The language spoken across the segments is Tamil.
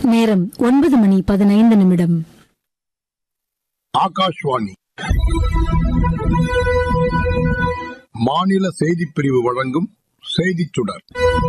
நேரம் ஒன்பது மணி பதினைந்து நிமிடம் ஆகாஷ்வாணி மாநில செய்திப் பிரிவு வழங்கும் செய்திச் சுடர்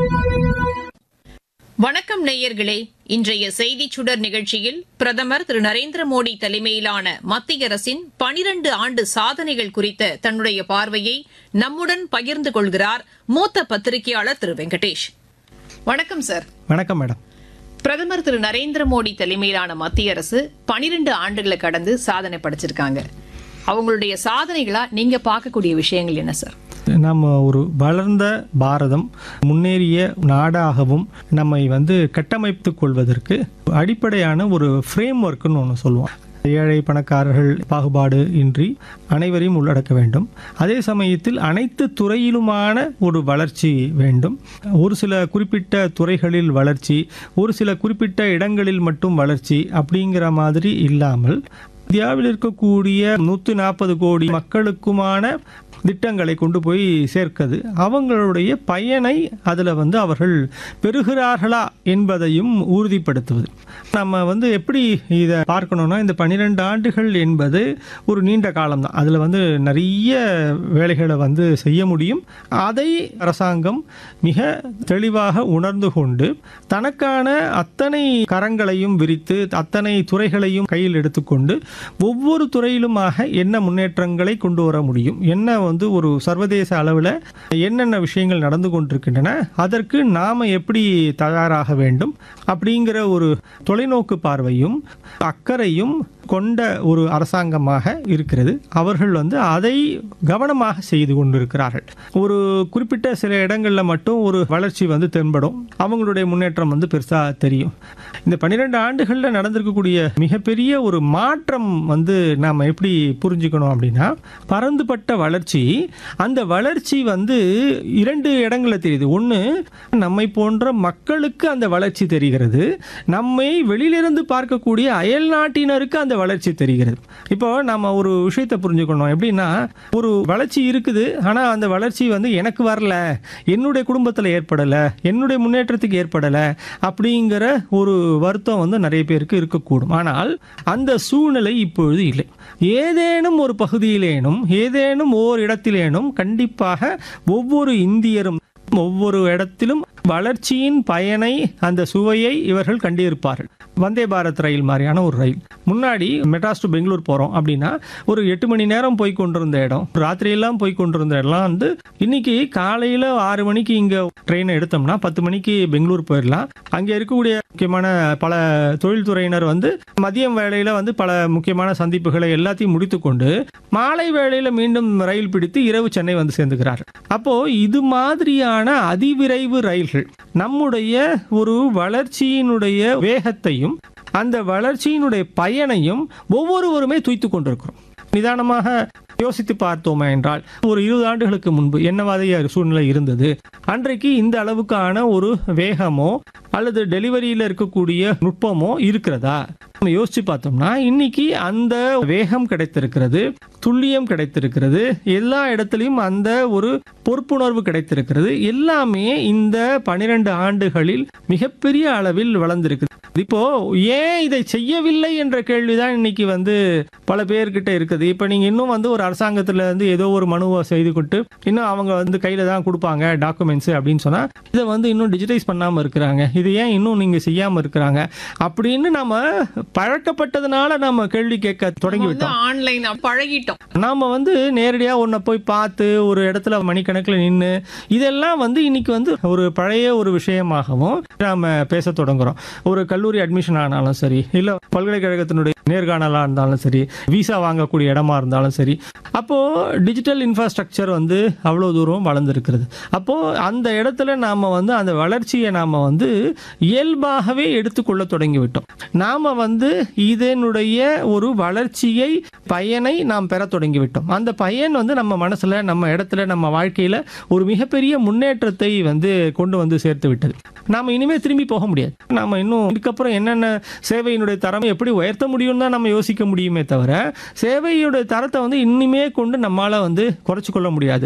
வணக்கம் நேயர்களே இன்றைய செய்திச் சுடர் நிகழ்ச்சியில் பிரதமர் திரு நரேந்திர மோடி தலைமையிலான மத்திய அரசின் பனிரண்டு ஆண்டு சாதனைகள் குறித்த தன்னுடைய பார்வையை நம்முடன் பகிர்ந்து கொள்கிறார் மூத்த பத்திரிகையாளர் திரு வெங்கடேஷ் வணக்கம் சார் வணக்கம் மேடம் பிரதமர் திரு நரேந்திர மோடி தலைமையிலான மத்திய அரசு பனிரெண்டு ஆண்டுகளை கடந்து சாதனை படைச்சிருக்காங்க அவங்களுடைய சாதனைகளா நீங்க பார்க்கக்கூடிய விஷயங்கள் என்ன சார் நம்ம ஒரு வளர்ந்த பாரதம் முன்னேறிய நாடாகவும் நம்மை வந்து கட்டமைத்துக் கொள்வதற்கு அடிப்படையான ஒரு ஃப்ரேம் ஒர்க்குன்னு ஒன்று சொல்லுவோம் ஏழை பணக்காரர்கள் பாகுபாடு இன்றி அனைவரையும் உள்ளடக்க வேண்டும் அதே சமயத்தில் அனைத்து துறையிலுமான ஒரு வளர்ச்சி வேண்டும் ஒரு சில குறிப்பிட்ட துறைகளில் வளர்ச்சி ஒரு சில குறிப்பிட்ட இடங்களில் மட்டும் வளர்ச்சி அப்படிங்கிற மாதிரி இல்லாமல் இந்தியாவில் இருக்கக்கூடிய நூற்றி நாற்பது கோடி மக்களுக்குமான திட்டங்களை கொண்டு போய் சேர்க்கிறது அவங்களுடைய பயனை அதில் வந்து அவர்கள் பெறுகிறார்களா என்பதையும் உறுதிப்படுத்துவது நம்ம வந்து எப்படி இதை பார்க்கணும்னா இந்த பன்னிரெண்டு ஆண்டுகள் என்பது ஒரு நீண்ட காலம் தான் அதில் வந்து நிறைய வேலைகளை வந்து செய்ய முடியும் அதை அரசாங்கம் மிக தெளிவாக உணர்ந்து கொண்டு தனக்கான அத்தனை கரங்களையும் விரித்து அத்தனை துறைகளையும் கையில் எடுத்துக்கொண்டு ஒவ்வொரு துறையிலுமாக என்ன முன்னேற்றங்களை கொண்டு வர முடியும் என்ன வந்து ஒரு சர்வதேச அளவில் என்னென்ன விஷயங்கள் நடந்து கொண்டிருக்கின்றன அதற்கு நாம் எப்படி தயாராக வேண்டும் அப்படிங்கிற ஒரு தொலைநோக்கு பார்வையும் அக்கறையும் கொண்ட ஒரு அரசாங்கமாக இருக்கிறது அவர்கள் வந்து அதை கவனமாக செய்து கொண்டிருக்கிறார்கள் ஒரு குறிப்பிட்ட சில இடங்களில் மட்டும் ஒரு வளர்ச்சி வந்து தென்படும் அவங்களுடைய முன்னேற்றம் வந்து பெருசாக தெரியும் இந்த பன்னிரெண்டு ஆண்டுகளில் நடந்திருக்கக்கூடிய மிகப்பெரிய ஒரு மாற்றம் வந்து நாம் எப்படி புரிஞ்சுக்கணும் அப்படின்னா பரந்துபட்ட வளர்ச்சி அந்த வளர்ச்சி வந்து இரண்டு இடங்களில் தெரியுது ஒன்று நம்மை போன்ற மக்களுக்கு அந்த வளர்ச்சி தெரிகிறது நம்மை வெளியிலிருந்து பார்க்கக்கூடிய அயல் நாட்டினருக்கு அந்த வளர்ச்சி தெரிகிறது இப்போ நம்ம ஒரு விஷயத்தை புரிஞ்சுக்கணும் எப்படின்னா ஒரு வளர்ச்சி இருக்குது ஆனால் அந்த வளர்ச்சி வந்து எனக்கு வரல என்னுடைய குடும்பத்தில் ஏற்படலை என்னுடைய முன்னேற்றத்துக்கு ஏற்படலை அப்படிங்கிற ஒரு வருத்தம் வந்து நிறைய பேருக்கு இருக்கக்கூடும் ஆனால் அந்த சூழ்நிலை இப்பொழுது இல்லை ஏதேனும் ஒரு பகுதியிலேனும் ஏதேனும் ஓர் இடத்திலேனும் கண்டிப்பாக ஒவ்வொரு இந்தியரும் ஒவ்வொரு இடத்திலும் வளர்ச்சியின் பயனை அந்த சுவையை இவர்கள் கண்டிருப்பார்கள் வந்தே பாரத் ரயில் மாதிரியான ஒரு ரயில் முன்னாடி மெட்ராஸ் டு பெங்களூர் போகிறோம் அப்படின்னா ஒரு எட்டு மணி நேரம் போய் கொண்டிருந்த இடம் ராத்திரியெல்லாம் போய் கொண்டிருந்த இடம்லாம் வந்து இன்னைக்கு காலையில் ஆறு மணிக்கு இங்கே ட்ரெயினை எடுத்தோம்னா பத்து மணிக்கு பெங்களூர் போயிடலாம் அங்கே இருக்கக்கூடிய முக்கியமான பல தொழில்துறையினர் வந்து மதியம் வேளையில் வந்து பல முக்கியமான சந்திப்புகளை எல்லாத்தையும் முடித்துக்கொண்டு மாலை வேளையில் மீண்டும் ரயில் பிடித்து இரவு சென்னை வந்து சேர்ந்துக்கிறார் அப்போ இது மாதிரியான அதிவிரைவு ரயில்கள் நம்முடைய ஒரு வளர்ச்சியினுடைய வேகத்தையும் அந்த வளர்ச்சியினுடைய பயனையும் ஒவ்வொருவருமே துய்த்து கொண்டிருக்கிறோம் நிதானமாக யோசித்து பார்த்தோமே என்றால் ஒரு இருபது ஆண்டுகளுக்கு முன்பு என்னவாதிய சூழ்நிலை இருந்தது அன்றைக்கு இந்த அளவுக்கான ஒரு வேகமோ அல்லது டெலிவரியில் இருக்கக்கூடிய நுட்பமோ இருக்கிறதா நம்ம யோசிச்சு பார்த்தோம்னா இன்னைக்கு அந்த வேகம் கிடைத்திருக்கிறது துல்லியம் கிடைத்திருக்கிறது எல்லா இடத்துலையும் அந்த ஒரு பொறுப்புணர்வு கிடைத்திருக்கிறது எல்லாமே இந்த பனிரெண்டு ஆண்டுகளில் மிகப்பெரிய அளவில் வளர்ந்திருக்கு இப்போ ஏன் இதை செய்யவில்லை என்ற கேள்விதான் இன்னைக்கு வந்து பல பேர்கிட்ட இருக்குது இப்போ நீங்க இன்னும் வந்து ஒரு அரசாங்கத்துல இருந்து ஏதோ ஒரு மனுவை செய்து கொண்டு இன்னும் அவங்க வந்து கையில தான் கொடுப்பாங்க டாக்குமெண்ட்ஸ் அப்படின்னு சொன்னா இதை வந்து இன்னும் டிஜிட்டைஸ் பண்ணாம இருக்கிறாங்க இது ஏன் இன்னும் நீங்க செய்யாம இருக்கிறாங்க அப்படின்னு நம்ம பழக்கப்பட்டதுனால நம்ம கேள்வி கேட்க தொடங்கி விட்டோம் ஆன்லைன் பழகிட்டோம் நாம வந்து நேரடியா உன்னை போய் பார்த்து ஒரு இடத்துல மணிக்கணக்கில் நின்று இதெல்லாம் வந்து இன்னைக்கு வந்து ஒரு பழைய ஒரு விஷயமாகவும் நாம பேச தொடங்குறோம் ஒரு கல்லூரி அட்மிஷன் ஆனாலும் சரி இல்ல பல்கலைக்கழகத்தினுடைய நேர்காணலா இருந்தாலும் சரி விசா வாங்கக்கூடிய இடமா இருந்தாலும் சரி அப்போ டிஜிட்டல் இன்ஃப்ராஸ்ட்ரக்சர் வந்து அவ்வளவு தூரம் வளர்ந்துருக்கிறது அப்போ அந்த இடத்துல நாம வந்து அந்த வளர்ச்சியை நாம வந்து இயல்பாகவே எடுத்துக்கொள்ள தொடங்கிவிட்டோம் நாம வந்து இதனுடைய ஒரு வளர்ச்சியை பயனை நாம் பெற தொடங்கிவிட்டோம் அந்த பயன் வந்து நம்ம மனசுல நம்ம இடத்துல நம்ம வாழ்க்கையில ஒரு மிகப்பெரிய முன்னேற்றத்தை வந்து கொண்டு வந்து சேர்த்து விட்டது நாம இனிமே திரும்பி போக முடியாது நாம இன்னும் இதுக்கப்புறம் என்னென்ன சேவையினுடைய தரம் எப்படி உயர்த்த முடியும்னு தான் நம்ம யோசிக்க முடியுமே தவிர சேவையுடைய தரத்தை வந்து இனிமே கொண்டு நம்மால வந்து குறைச்சு கொள்ள முடியாது